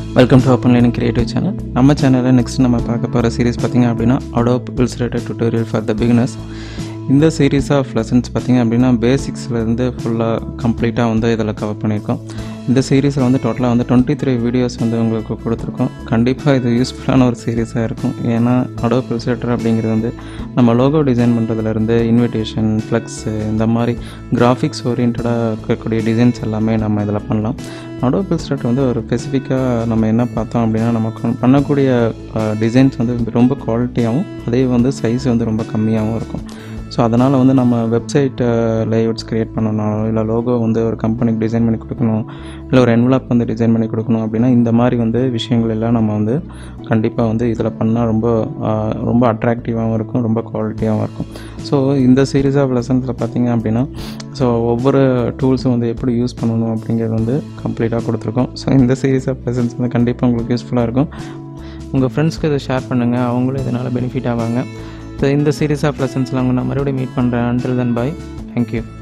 welcome to open learning creative channel நம்ம சேனலில் next நம்ம பார்க்க போகிற சீரிஸ் பார்த்திங்க அப்படின்னா Adobe illustrated tutorial for the beginners இந்த சீரீஸ் ஆஃப் லெசன்ஸ் பார்த்திங்க அப்படின்னா பேசிக்ஸ்லேருந்து ஃபுல்லாக கம்ப்ளீட்டாக வந்து இதில் கவர் பண்ணியிருக்கோம் இந்த சீரீஸில் வந்து டோட்டலாக வந்து டுவெண்ட்டி த்ரீ வீடியோஸ் வந்து உங்களுக்கு கொடுத்துருக்கோம் கண்டிப்பாக இது யூஸ்ஃபுல்லான ஒரு சீரீஸாக இருக்கும் ஏன்னா அடோப் இல்ஸ்ட்ரேட்டர் அப்படிங்கிறது வந்து நம்ம லோகோ டிசைன் பண்ணுறதுலேருந்து இன்விடேஷன் ஃப்ளெக்ஸு இந்த மாதிரி கிராஃபிக்ஸ் ஓரியன்டாக இருக்கக்கூடிய டிசைன்ஸ் எல்லாமே நம்ம இதில் பண்ணலாம் அடோப் இல்ஸ்ட்ரேட்டர் வந்து ஒரு ஸ்பெசிஃபிக்காக நம்ம என்ன பார்த்தோம் அப்படின்னா நமக்கு பண்ணக்கூடிய டிசைன்ஸ் வந்து ரொம்ப குவாலிட்டியாகவும் அதே வந்து சைஸ் வந்து ரொம்ப கம்மியாகவும் இருக்கும் ஸோ அதனால் வந்து நம்ம வெப்சைட் லேஅவுட்ஸ் க்ரியேட் பண்ணணும் இல்லை லோகோ வந்து ஒரு கம்பெனிக்கு டிசைன் பண்ணி கொடுக்கணும் இல்லை ஒரு என்வலப் வந்து டிசைன் பண்ணி கொடுக்கணும் அப்படின்னா இந்த மாதிரி வந்து விஷயங்கள் எல்லாம் நம்ம வந்து கண்டிப்பாக வந்து இதில் பண்ணால் ரொம்ப ஆஹ், ரொம்ப அட்ராக்டிவாகவும் இருக்கும் ரொம்ப குவாலிட்டியாகவும் இருக்கும் ஸோ இந்த சீரீஸ் ஆஃப் லெசன்ஸில் பார்த்தீங்க அப்படின்னா ஸோ ஒவ்வொரு டூல்ஸும் வந்து எப்படி யூஸ் பண்ணணும் அப்படிங்கிறது வந்து கம்ப்ளீட்டாக கொடுத்துருக்கோம் ஸோ இந்த சீரீஸ் ஆஃப் லெசன்ஸ் வந்து கண்டிப்பாக உங்களுக்கு யூஸ்ஃபுல்லாக இருக்கும் உங்கள் ஃப்ரெண்ட்ஸ்க்கு இதை ஷேர் பண்ணுங்கள் அவங்களும் இதனால் பெனிஃபிட் ஆவாங்க ஸோ இந்த சீரீஸ் ஆஃப் லெசன்ஸில் அவங்க நான் மறுபடியும் மீட் பண்ணுறேன் அண்டில் தன் பாய் தேங்க்யூ